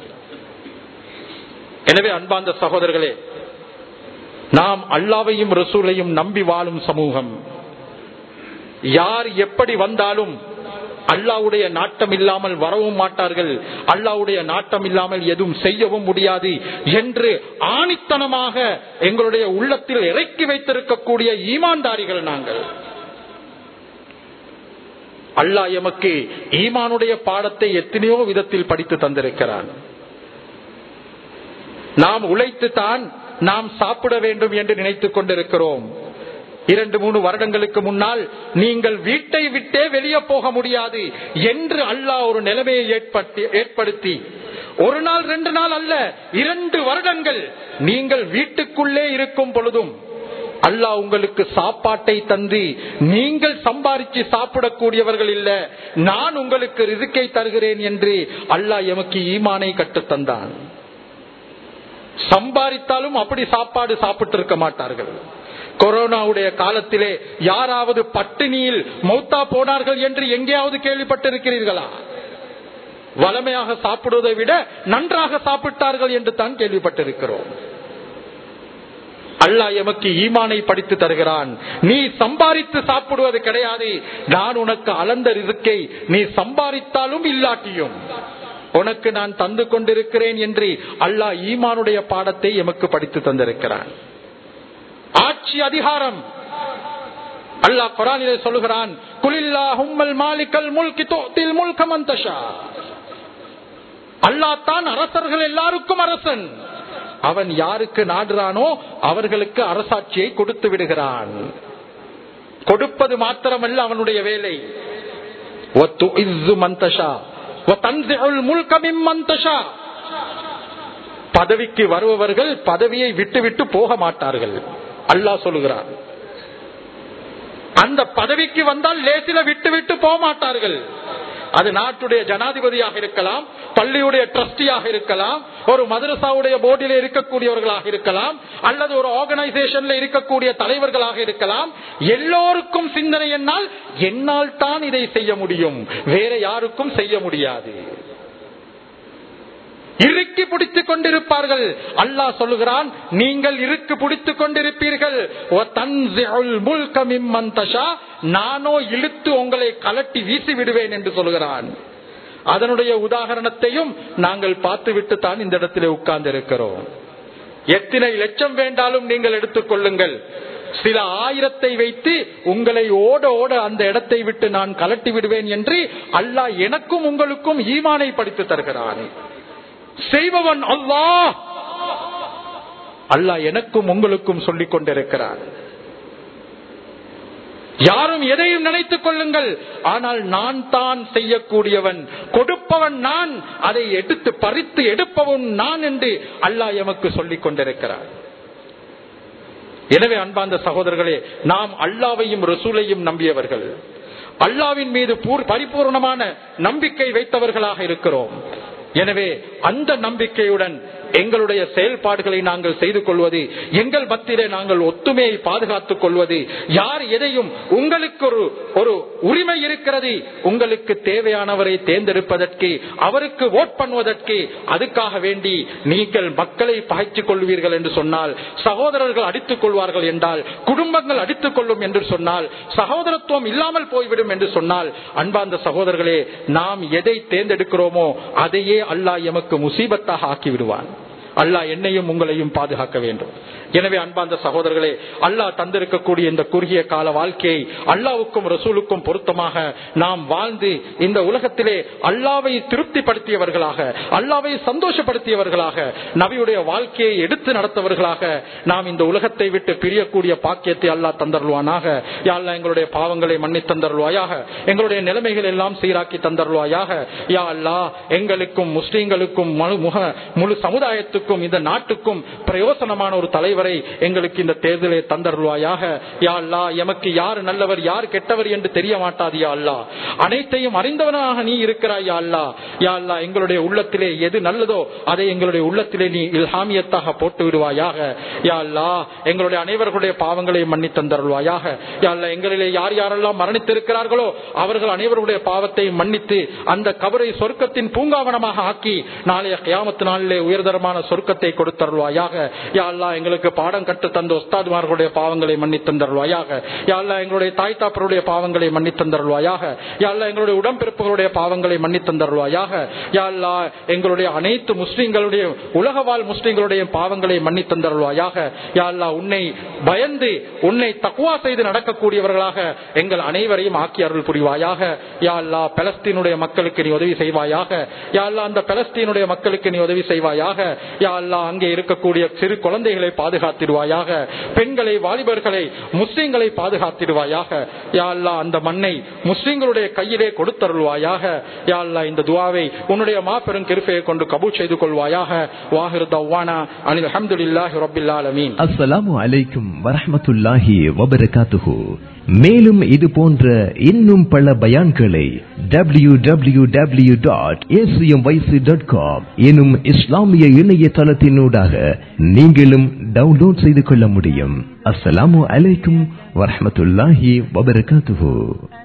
எனவே அன்பார்ந்த சகோதரர்களே நாம் அல்லாவையும் ரசூலையும் நம்பி வாழும் சமூகம் யார் எப்படி வந்தாலும் அல்லாவுடைய நாட்டம் இல்லாமல் வரவும் மாட்டார்கள் அல்லாவுடைய நாட்டம் இல்லாமல் எதுவும் செய்யவும் முடியாது என்று ஆணித்தனமாக எங்களுடைய உள்ளத்தில் இறக்கி வைத்திருக்கக்கூடிய ஈமான்தாரிகள் நாங்கள் அல்லாஹ் எமக்கு ஈமானுடைய பாடத்தை எத்தனையோ விதத்தில் படித்து தந்திருக்கிறான் நாம் உழைத்து தான் நாம் சாப்பிட வேண்டும் என்று நினைத்துக் கொண்டிருக்கிறோம் இரண்டு மூணு வருடங்களுக்கு முன்னால் நீங்கள் வீட்டை விட்டே வெளியே போக முடியாது என்று அல்லாஹ் ஒரு நிலைமையை ஏற்படுத்தி ஒரு நாள் ரெண்டு நாள் அல்ல இரண்டு வருடங்கள் நீங்கள் வீட்டுக்குள்ளே இருக்கும் பொழுதும் அல்லாஹ் உங்களுக்கு சாப்பாட்டை தந்து நீங்கள் சம்பாரிச்சு சாப்பிடக்கூடியவர்கள் இல்ல நான் உங்களுக்கு ரிசுக்கை தருகிறேன் என்று அல்லாஹ் எமக்கு ஈமானை கற்றுத் தந்தான் சம்பாதித்தாலும் அப்படி சாப்பாடு சாப்பிட்டு இருக்க மாட்டார்கள் கொரோனாவுடைய காலத்திலே யாராவது பட்டினியில் மௌத்தா போனார்கள் என்று எங்கேயாவது கேள்விப்பட்டிருக்கிறீர்களா வளமையாக சாப்பிடுவதை விட நன்றாக சாப்பிட்டார்கள் என்று தான் கேள்விப்பட்டிருக்கிறோம் அல்லாஹ் எமக்கு ஈமானை படித்து தருகிறான் நீ சம்பாதித்து சாப்பிடுவது கிடையாது நான் உனக்கு அளந்த ரிசுக்கை நீ சம்பாதித்தாலும் இல்லாட்டியும் உனக்கு நான் தந்து கொண்டிருக்கிறேன் என்று அல்லாஹ் ஈமானுடைய பாடத்தை எமக்கு படித்து தந்திருக்கிறான் ஆட்சி அதிகாரம் அல்லாஹ் குரானிலே சொல்லுகிறான் குலில்லா ஹும்மல் மாலிக்கல் முல்கி தோத்தில் முல்கமந்தஷா அல்லாஹ் தான் அரசர்கள் எல்லாருக்கும் அரசன் அவன் யாருக்கு நாடுறானோ அவர்களுக்கு அரசாட்சியை கொடுத்து விடுகிறான் கொடுப்பது மாத்திரமல்ல அவனுடைய வேலை பதவிக்கு வருபவர்கள் பதவியை விட்டு விட்டு போக மாட்டார்கள் அல்லாஹ் சொல்லுகிறான் அந்த பதவிக்கு வந்தால் லேசில விட்டு விட்டு போக மாட்டார்கள் அது நாட்டுடைய ஜனாதிபதியாக இருக்கலாம் பள்ளியுடைய ட்ரஸ்டியாக இருக்கலாம் ஒரு மதரசாவுடைய போர்டில் இருக்கக்கூடியவர்களாக இருக்கலாம் அல்லது ஒரு ஆர்கனைசேஷன்ல இருக்கக்கூடிய தலைவர்களாக இருக்கலாம் எல்லோருக்கும் சிந்தனை என்னால் என்னால் தான் இதை செய்ய முடியும் வேற யாருக்கும் செய்ய முடியாது இறுக்கி பிடித்துக் கொண்டிருப்பார்கள் அல்லாஹ் சொல்லுகிறான் நீங்கள் இறுக்கு பிடித்துக் கொண்டிருப்பீர்கள் நானோ இழுத்து உங்களை கலட்டி வீசி விடுவேன் என்று சொல்லுகிறான் அதனுடைய உதாரணத்தையும் நாங்கள் பார்த்துவிட்டு தான் இந்த இடத்திலே உட்கார்ந்து இருக்கிறோம் எத்தனை லட்சம் வேண்டாலும் நீங்கள் எடுத்துக் கொள்ளுங்கள் சில ஆயிரத்தை வைத்து உங்களை ஓட ஓட அந்த இடத்தை விட்டு நான் கலட்டி விடுவேன் என்று அல்லாஹ் எனக்கும் உங்களுக்கும் ஈமானை படித்து தருகிறான் செய்பவன் அல்லாஹ் அல்லாஹ் எனக்கும் உங்களுக்கும் சொல்லிக் கொண்டிருக்கிறார் யாரும் எதையும் நினைத்துக் கொள்ளுங்கள் ஆனால் நான் தான் செய்யக்கூடியவன் கொடுப்பவன் நான் அதை எடுத்து பறித்து எடுப்பவன் நான் என்று அல்லாஹ் எமக்கு சொல்லிக் கொண்டிருக்கிறார் எனவே அன்பார்ந்த சகோதரர்களே நாம் அல்லாவையும் ரசூலையும் நம்பியவர்கள் அல்லாவின் மீது பரிபூர்ணமான நம்பிக்கை வைத்தவர்களாக இருக்கிறோம் எனவே அந்த நம்பிக்கையுடன் எங்களுடைய செயல்பாடுகளை நாங்கள் செய்து கொள்வது எங்கள் மத்தியிலே நாங்கள் ஒத்துமையை பாதுகாத்துக் கொள்வது யார் எதையும் உங்களுக்கு ஒரு ஒரு உரிமை இருக்கிறது உங்களுக்கு தேவையானவரை தேர்ந்தெடுப்பதற்கு அவருக்கு ஓட் பண்ணுவதற்கு அதுக்காக வேண்டி நீங்கள் மக்களை பாய்ச்சிக் கொள்வீர்கள் என்று சொன்னால் சகோதரர்கள் அடித்துக் கொள்வார்கள் என்றால் குடும்பங்கள் அடித்துக் கொள்ளும் என்று சொன்னால் சகோதரத்துவம் இல்லாமல் போய்விடும் என்று சொன்னால் அன்பார்ந்த சகோதரர்களே நாம் எதை தேர்ந்தெடுக்கிறோமோ அதையே அல்லாஹ் எமக்கு முசீபத்தாக ஆக்கி விடுவான் அல்லாஹ் என்னையும் உங்களையும் பாதுகாக்க வேண்டும் எனவே அன்பார்ந்த சகோதரர்களே அல்லாஹ் தந்திருக்கக்கூடிய இந்த குறுகிய கால வாழ்க்கையை அல்லாவுக்கும் ரசூலுக்கும் பொருத்தமாக நாம் வாழ்ந்து இந்த உலகத்திலே அல்லாவை திருப்திப்படுத்தியவர்களாக அல்லாவை சந்தோஷப்படுத்தியவர்களாக நபியுடைய வாழ்க்கையை எடுத்து நடத்தவர்களாக நாம் இந்த உலகத்தை விட்டு பிரியக்கூடிய பாக்கியத்தை அல்லாஹ் தந்தருவானாக யாழ்லா எங்களுடைய பாவங்களை மன்னி தந்தருவாயாக எங்களுடைய நிலைமைகள் எல்லாம் சீராக்கி தந்தருவாயாக யா அல்லா எங்களுக்கும் முஸ்லீம்களுக்கும் முழு முக முழு சமுதாயத்துக்கும் இந்த நாட்டுக்கும் பிரயோசனமான ஒரு தலைவரை எங்களுக்கு இந்த தேர்தலை தந்தருவாயாக யா அல்லா எமக்கு யார் நல்லவர் யார் கெட்டவர் என்று தெரிய மாட்டாது யா அல்லா அனைத்தையும் அறிந்தவனாக நீ இருக்கிறாய் யா அல்லா யா அல்லா எங்களுடைய உள்ளத்திலே எது நல்லதோ அதை எங்களுடைய உள்ளத்திலே நீ இல்ஹாமியத்தாக போட்டு விடுவாயாக யா அல்லா எங்களுடைய அனைவர்களுடைய பாவங்களை மன்னி தந்தருள்வாயாக யா அல்லா எங்களிலே யார் யாரெல்லாம் மரணித்திருக்கிறார்களோ அவர்கள் அனைவருடைய பாவத்தை மன்னித்து அந்த கபரை சொர்க்கத்தின் பூங்காவனமாக ஆக்கி நாளைய கியாமத்து நாளிலே உயர்தரமான சொர்க்கத்தை கொடுத்தருள்வாயாக யா அல்லா எங்களுக்கு பாடம் கட்டு தந்த உஸ்தாதுமார்களுடைய பாவங்களை மன்னி தந்தருள்வாயாக யா அல்லா எங்களுடைய தாய் தாப்பருடைய பாவங்களை மன்னி தந்தருள்வாயாக யா அல்லா எங்களுடைய உடம்பிறப்புகளுடைய பாவங்களை மன்னி தந்தருள்வாயாக யா அல்லா எங்களுடைய அனைத்து முஸ்லிம்களுடைய உலக வாழ் முஸ்லிம்களுடைய பாவங்களை மன்னி தந்தருள்வாயாக யா அல்லா உன்னை பயந்து உன்னை தக்குவா செய்து நடக்கக்கூடியவர்களாக எங்கள் அனைவரையும் ஆக்கி அருள் புரிவாயாக யா அல்லா பலஸ்தீனுடைய மக்களுக்கு நீ உதவி செய்வாயாக யா அல்லா அந்த பலஸ்தீனுடைய மக்களுக்கு நீ உதவி செய்வாயாக யா அல்லா அங்கே இருக்கக்கூடிய சிறு குழந்தைகளை பாதுகாத்திடுவாயாக பெண்களை வாலிபர்களை முஸ்லிம்களை பாதுகாத்திடுவாயாக யா அல்லா அந்த மண்ணை முஸ்லிம்களுடைய கையிலே கொடுத்தருள்வாயாக யா அல்லா இந்த துவாவை உன்னுடைய மாபெரும் கிருப்பையை கொண்டு கபூல் செய்து கொள்வாயாக வாஹிர் தவானா அனில் அஹமதுல்லாஹி ரபில் ஆலமீன் அஸ்ஸலாமு அலைக்கும் வரஹ்மத்துல்லாஹி வபரகாத்துஹு மேலும் இது போன்ற இன்னும் பல பயான்களை W W W dot dot com எனும் இஸ்லாமிய இணையதளத்தினூடாக நீங்களும் டவுன்லோட் செய்து கொள்ள முடியும் அஸ்ஸலாமு அலைக்கும் வரஹ்மத்துல்லாஹி வபரகாத்துஹு